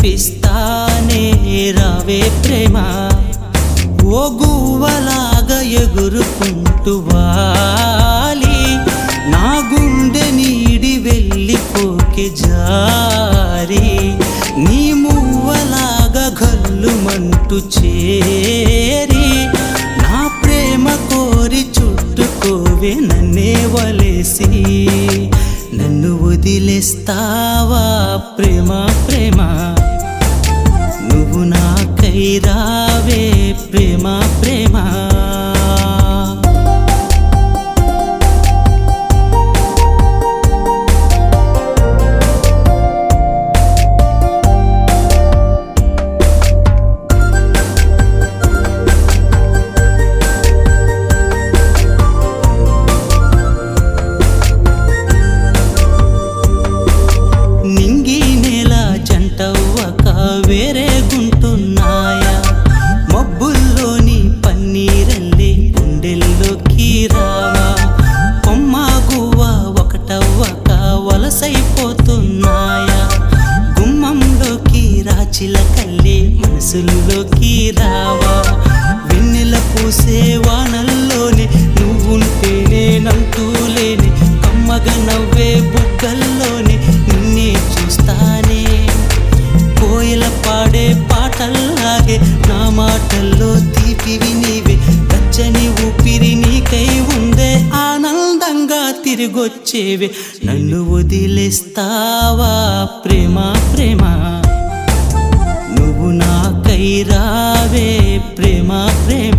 గెలిపిస్తానే రావే ప్రేమ ఓ గువ్వలాగా ఎగురుకుంటూ వాలి నా గుండె నీడి వెళ్ళిపోకే జారి నీ మువ్వలాగా గల్లుమంటూ చేరి నా ప్రేమ కోరి చుట్టుకోవే నన్నే వలేసి నన్ను వదిలేస్తావా ప్రేమ ప్రేమ నువ్వు నాకై రావే ప్రేమ ప్రేమ నింగి నేల జంటవ్వక వేరే గుంటున్నాయా మబ్బుల్లోని పన్నీరల్లే గుండెల్లోకి రావా కొమ్మ గువ్వ ఒకటవ్వక వలసైపోతున్నాయా గుమ్మంలోకి రాచిల కల్లే మనసుల్లోకి రావా వెన్నెల పూసే వానల్లోనే నువ్వుంటేనే నంటూలేనే కమ్మగా నవ్వే బుగ్గల్లోనే నిన్నే చూస్తానే కోయిల పాడే పాటల్లాగే నా మాటల్లో తీపివి నీవే పచ్చని ఊపిరి నీకై ఉందే ఆనందంగా తిరిగొచ్చేవే నన్ను వదిలేస్తావా ప్రేమ ప్రేమ నువ్వు నాకై రావే ప్రేమ ప్రేమ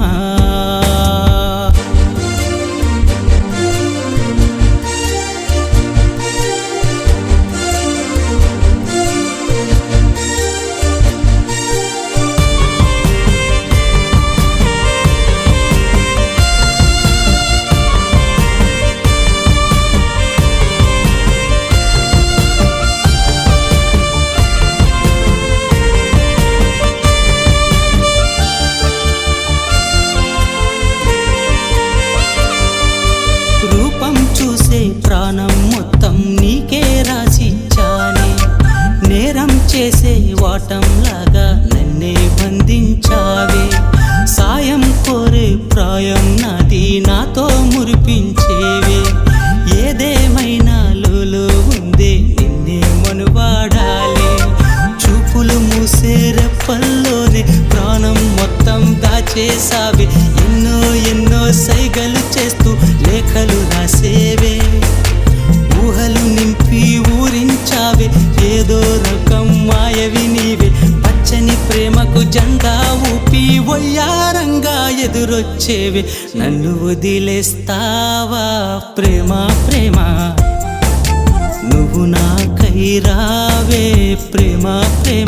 రూపం చూసే ప్రాణం మొత్తం నీకే రాసిచ్చానే నేరం చేసే వాటంలాగా నన్నే బంధించావే సాయం కోరే ప్రాయం నాది నాతో మురిపించేవే ఏదేమైనా లోలో ఉందే నిన్నే మనువాడాలే చూపులు మూసే రెప్పల్లోనే ప్రాణం మొత్తం దాచేసావే ఎన్నో ఎన్నో సైగలు చేస్తూ లేఖలు రాసేవే ఊహలు నింపి ఊరించావే ఏదో రకం మాయవి నీవే పచ్చని ప్రేమకు జెండా ఊపి వయ్యారంగా ఎదురొచ్చేవే నన్ను వదిలేస్తావా ప్రేమ ప్రేమ నువ్వు నాకై రావే ప్రేమ ప్రేమ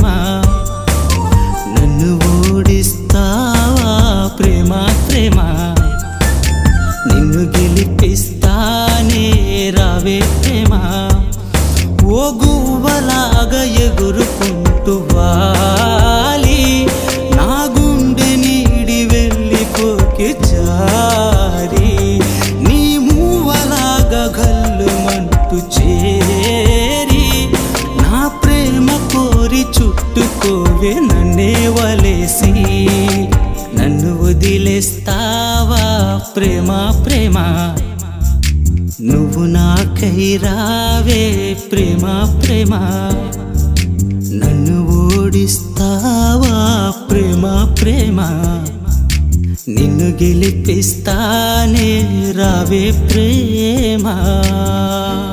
నన్ను ఓడిస్తావా ప్రేమ ప్రేమ నిన్ను గెలిపిస్తానే రావే ప్రేమ ఓ గువ్వలాగా ఎగురుకుంటూ వాలి నా గుండె నీడి వెళ్ళిపోకే జారి నీ మూవలాగా గల్లుమంటూ చేరి నా ప్రేమ కోరి చుట్టుకోవే నన్నే వలేసి నన్ను వదిలేస్తావా ప్రేమ ప్రేమ నువ్వు నాకై రావే ప్రేమ ప్రేమ నన్ను ఓడిస్తావా ప్రేమ ప్రేమ నిన్ను గెలిపిస్తానే రావే ప్రేమ